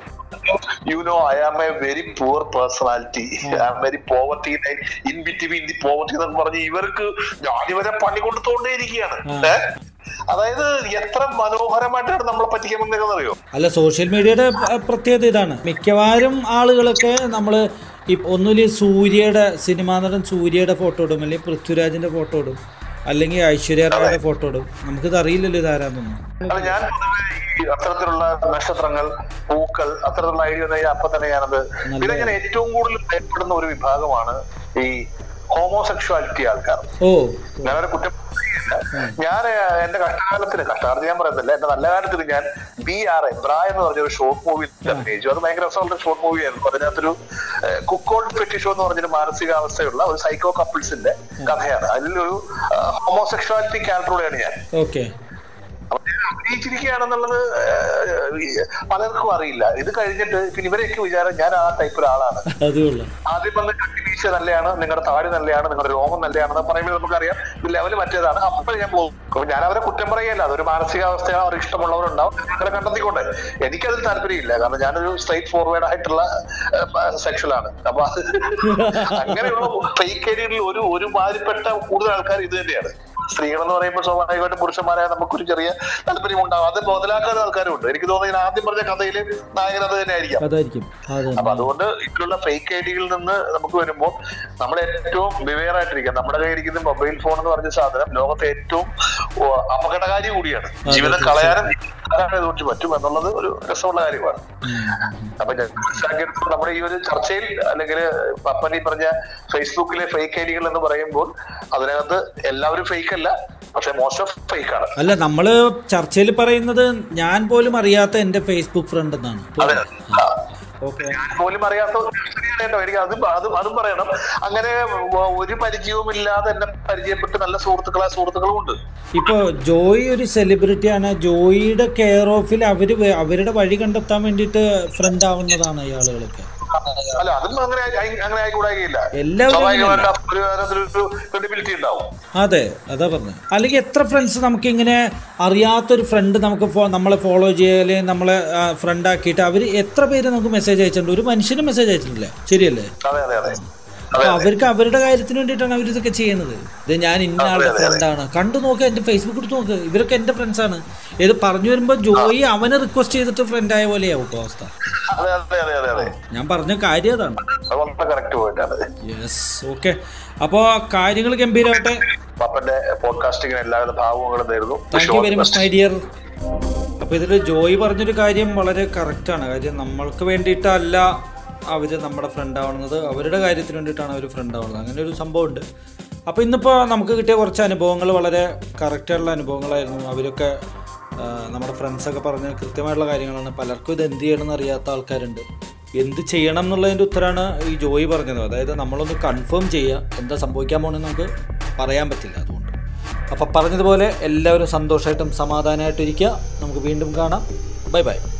you know i am a very poor personality i am very poverty like in between the poverty എന്നൊക്കെ പറഞ്ഞ് ഇവർക്ക് ഞാനിവരെ പണി കൊടുത്തോണ്ടേ ഇരിക്കുകയാണ് ഏ? അതായത് എത്ര മനോഹരമായിട്ടാണ് നമ്മളെ പറ്റിക്കാൻ വന്നേക്കുന്നത് അറിയോ അല്ല സോഷ്യൽ മീഡിയയുടെ പ- പ്രത്യേകത ഇതാണ് മിക്കവാറും ആളുകളൊക്കെ നമ്മൾ ഒന്നുമില്ല സൂര്യയുടെ സിനിമാ നടൻ സൂര്യയുടെ ഫോട്ടോ ഇടും അല്ലെങ്കിൽ പൃഥ്വിരാജിന്റെ ഫോട്ടോ ഇടും അല്ലെങ്കിൽ ഐശ്വര്യ റായുടെ ഫോട്ടോ ഇടും നമുക്കിത് അറിയില്ലല്ലോ ഇതാരാന്നൊന്നും അത് ഞാൻ പൊതുവെ ഈ അത്തരത്തിലുള്ള നക്ഷത്രങ്ങൾ പൂക്കൾ അത്തരത്തിലുള്ള ഐഡിയ വന്നു കഴിഞ്ഞാൽ അപ്പൊ തന്നെ ഞാനത് പിന്നെ ഞാൻ ഏറ്റവും കൂടുതൽ ഭയപ്പെടുന്ന ഒരു വിഭാഗമാണ് ഈ ഹോമോസെക്ഷുവാലിറ്റി ആൾക്കാർ ഓ ഞാനൊരു കുറ്റം പറയുകയില്ല. ഞാൻ ഏഹ്, എന്റെ കഷ്ടകാലത്തിന് കഷ്ടകാലത്ത് ഞാൻ പറയുന്നില്ല എന്റെ നല്ല കാലത്തിന് ഞാൻ ബി ആർ എ ബ്രാ എന്ന് പറഞ്ഞ ഒരു ഷോർട്ട് മൂവി അഭിനയിച്ചു അത് ഭയങ്കര രസമുള്ള ഷോർട്ട് മൂവി ആയിരുന്നു അതിനകത്തൊരു കുക്കോൾഡ് ഫെറ്റിഷോ എന്ന് പറഞ്ഞൊരു മാനസികാവസ്ഥയുള്ള ഒരു സൈക്കോ കപ്പിൾസിന്റെ കഥയാണ് അതിലൊരു ഹോമോസെക്ഷുവാലിറ്റി ക്യാരക്ടറോടെയാണ് ഞാൻ ഓക്കെ അപ്പൊ ഞാൻ അഭിനയിച്ചിരിക്കുകയാണെന്നുള്ളത് ഏഹ്, ഈ പലർക്കും അറിയില്ല ഇത് കഴിഞ്ഞിട്ട് പിന്നെ ഇവരെയൊക്കെ വിചാരം ഞാൻ ആ ടൈപ്പ് ഒരാളാണ് അതുകൊള്ള ആദ്യം വന്ന് കട്ടിവീഴ്ച നല്ലതാണ് നിങ്ങളുടെ താടി നല്ലതാണ് നിങ്ങളുടെ രോമം നല്ലതാണെന്ന് പറയുമ്പോൾ നമുക്കറിയാം ഇത് ലെവല് മറ്റേതാണ് അപ്പോൾ ഞാൻ പോകും അപ്പൊ ഞാൻ അവരെ കുറ്റം പറയല്ല അതൊരു മാനസികാവസ്ഥയാണ് അവർക്ക് ഇഷ്ടമുള്ളവരുണ്ടാവും അങ്ങനെ കണ്ടെത്തിക്കൊണ്ട് എനിക്കതിൽ താല്പര്യമില്ല കാരണം ഞാനൊരു സ്ട്രൈറ്റ് ഫോർവേഡ് ആയിട്ടുള്ള സെക്ഷലാണ് അപ്പൊ അത് അങ്ങനെയുള്ള ഫേക്ക് ഏരിയയിൽ ഒരു ഒരു മാതിരിപ്പെട്ട കൂടുതൽ ആൾക്കാർ ഇത് തന്നെയാണ് സ്ത്രീകൾ എന്ന് പറയുമ്പോൾ സ്വാഭാവികമായിട്ടും പുരുഷന്മാരെ നമുക്കൊരു ചെറിയ താല്പര്യം ഉണ്ടാവും അത് മുതലാക്കാത്ത ആൾക്കാരും ഉണ്ട് എനിക്ക് തോന്നുന്നു ഞാൻ ആദ്യം പറഞ്ഞ കഥയില് നായകൻ അത് തന്നെ ആയിരിക്കാം അതായിരിക്കും അതെ അപ്പൊ അതുകൊണ്ട് ഇതിലുള്ള ഫേക്ക് ഐഡികളിൽ നിന്ന് നമുക്ക് വരുമ്പോൾ നമ്മൾ ഏറ്റവും വിവെയർ ആയിട്ടിരിക്കുക നമ്മുടെ കയ്യിരിക്കുന്ന മൊബൈൽ ഫോൺ എന്ന് പറഞ്ഞ സാധനം ലോകത്തെ ഏറ്റവും ഓ, അപകടകാരി കൂടിയാണ് ജീവിതം കളയാനും ഇതുകൊണ്ട് പറ്റും എന്നുള്ളത് ഒരു രസമുള്ള കാര്യമാണ് അപ്പൊ ഞാൻ മനസ്സിലാക്കിയെടുത്തോളം നമ്മുടെ ഈ ഒരു ചർച്ചയിൽ അല്ലെങ്കിൽ പപ്പൻ ഈ പറഞ്ഞ ഫേസ്ബുക്കിലെ ഫേക്ക് ഐഡികൾ എന്ന് പറയുമ്പോൾ അതിനകത്ത് എല്ലാവരും ഫേക്ക് അല്ല പക്ഷെ മോസ്റ്റ് ഓഫ് ഫേക്ക് ആണ് അല്ല നമ്മള് ചർച്ചയിൽ പറയുന്നത് ഞാൻ പോലും അറിയാത്ത എന്റെ ഫേസ്ബുക്ക് ഫ്രണ്ട് എന്നാണ് അതെ ആ. ഓക്കെ ഞാൻ പോലും അറിയാത്ത ഒരു ശരിയാണ് കേട്ടോ എനിക്ക് അതും അതും അതും പറയണം അങ്ങനെ വ- ഒരു പരിചയവും ഇല്ലാതെ എന്നെ പരിചയപ്പെട്ട് നല്ല സുഹൃത്തുക്കളായ സുഹൃത്തുക്കളും ഉണ്ട് ഇപ്പൊ ജോയി ഒരു സെലിബ്രിറ്റിയാണ് ജോയിയുടെ കെയർ ഓഫിൽ അവര് വേ- അവരുടെ വഴി കണ്ടെത്താൻ വേണ്ടിയിട്ട് ഫ്രണ്ട് ആവുന്നതാണ് ഈ ആളുകളൊക്കെ അല്ല അതും അങ്ങനെ ആയി- അങ്ങനെ ആയിക്കൂടായില്ല എല്ലാവരും സ്വാഭാവികമായിട്ട് ഒരു അതിനകത്തൊരു ക്രെഡിബിലിറ്റി ഉണ്ടാവും അതെ അതാ പറഞ്ഞത് അല്ലെങ്കിൽ എത്ര ഫ്രണ്ട്സ് നമുക്ക് ഇങ്ങനെ അറിയാത്തൊരു ഫ്രണ്ട് നമുക്ക് ഫോ- നമ്മളെ ഫോളോ ചെയ്യുക അല്ലെങ്കിൽ നമ്മളെ ഫ്രണ്ട് ആക്കിയിട്ട് അവർ എത്ര പേര് നമുക്ക് മെസ്സേജ് അയച്ചിട്ടുണ്ട് ഒരു മനുഷ്യന് മെസ്സേജ് അയച്ചിട്ടില്ല ശരിയല്ലേ അതെ അതെ അതെ അപ്പൊ അവർക്ക് അവരുടെ കാര്യത്തിന് വേണ്ടിയിട്ടാണ് അവർ ഇതൊക്കെ ചെയ്യുന്നത് ഇത് ഞാൻ ഇന്ന ആളുടെ ഫ്രണ്ടാണ് കണ്ടു നോക്ക് എന്റെ ഫേസ്ബുക്ക് എടുത്ത് നോക്ക് ഇവരൊക്കെ എന്റെ ഫ്രണ്ട്സ് ആണ് ഇത് പറഞ്ഞു വരുമ്പോ ജോയി അവനെ റിക്വസ്റ്റ് ചെയ്തിട്ട് ഫ്രണ്ട് ആയ പോലെയാവും ഇപ്പൊ അവസ്ഥ അതെ അതെ അതെ അതെ അതെ ഞാൻ പറഞ്ഞ കാര്യം അതാണ് അത് വളരെ കറക്റ്റ് പോയിട്ടാണ് യെസ് ഓക്കെ അപ്പോൾ കാര്യങ്ങൾ ഗംഭീരമാവട്ടെ പപ്പന്റെ പോഡ്കാസ്റ്റിങ്ങിന് എല്ലാവിധ ഭാവങ്ങളും നേരുന്നു thank you very much my dear അപ്പോൾ ഇതിൽ ജോയി പറഞ്ഞൊരു കാര്യം വളരെ കറക്റ്റാണ് കാര്യം നമ്മൾക്ക് വേണ്ടിയിട്ടല്ല അവർ നമ്മുടെ ഫ്രണ്ട് ആവുന്നത് അവരുടെ കാര്യത്തിന് വേണ്ടിയിട്ടാണ് അവർ ഫ്രണ്ട് ആവുന്നത് അങ്ങനെ ഒരു സംഭവമുണ്ട് അപ്പോൾ ഇന്നിപ്പോൾ നമുക്ക് കിട്ടിയ കുറച്ച് അനുഭവങ്ങൾ വളരെ കറക്റ്റായിട്ടുള്ള അനുഭവങ്ങളായിരുന്നു അവരൊക്കെ ആ, നമ്മുടെ ഫ്രണ്ട്സൊക്കെ പറഞ്ഞ കൃത്യമായിട്ടുള്ള കാര്യങ്ങളാണ് പലർക്കും ഇത് എന്ത് ചെയ്യണമെന്ന് അറിയാത്ത ആൾക്കാരുണ്ട് എന്ത് ചെയ്യണം എന്നുള്ളതിൻ്റെ ഉത്തരമാണ് ഈ ജോയി പറഞ്ഞത് അതായത് നമ്മളൊന്ന് കൺഫേം ചെയ്യുക എന്താ സംഭവിക്കാൻ പോകണമെന്ന് നമുക്ക് പറയാൻ പറ്റില്ല അതുകൊണ്ട് അപ്പോൾ പറഞ്ഞതുപോലെ എല്ലാവരും സന്തോഷമായിട്ടും സമാധാനമായിട്ടും ഇരിക്കുക നമുക്ക് വീണ്ടും കാണാം ബൈ ബൈ